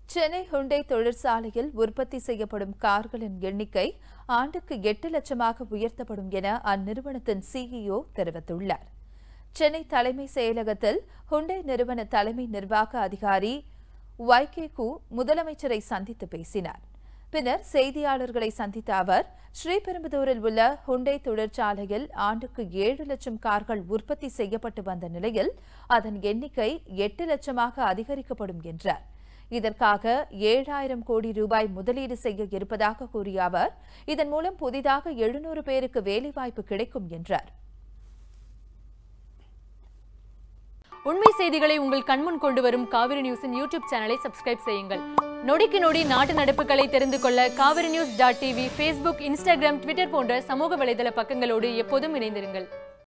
சென்னை ஹுண்டை தொழிற்சாலையில் உற்பத்தி செய்யப்படும் கார்களின் எண்ணிக்கை ஆண்டுக்கு எட்டு லட்சமாக உயர்த்தப்படும் என அந்நிறுவனத்தின் சிஇஓ தெரிவித்துள்ளார் சென்னை தலைமை செயலகத்தில் ஹுண்டை நிறுவன தலைமை நிர்வாக அதிகாரி ஒய்கே கு முதலமைச்சரை சந்தித்து பேசினார் பின்னர் செய்தியாளர்களை சந்தித்த அவர் ஸ்ரீபெரும்புதூரில் உள்ள ஹுண்டை தொழிற்சாலையில் ஆண்டுக்கு ஏழு லட்சம் கார்கள் உற்பத்தி செய்யப்பட்டு வந்த நிலையில் அதன் எண்ணிக்கை எட்டு லட்சமாக அதிகரிக்கப்படும் என்றார் இதற்காக ஏழாயிரம் கோடி ரூபாய் முதலீடு செய்ய இருப்பதாக கூறிய அவர் இதன் மூலம் புதிதாக எழுநூறு பேருக்கு வேலைவாய்ப்பு கிடைக்கும் என்றார் உண்மை செய்திகளை உங்கள் கண்முன் கொண்டு வரும் காவிரி நியூஸின் யூடியூப் சேனலை சப்ஸ்கிரைப் செய்யுங்கள் நொடிக்கு நொடி நாட்டு நடப்புகளை தெரிந்து கொள்ள Kaveri news dot TV Facebook Instagram Twitter போன்ற சமூக வலைதள பக்கங்களோடு எப்போதும் இணைந்திருங்கள்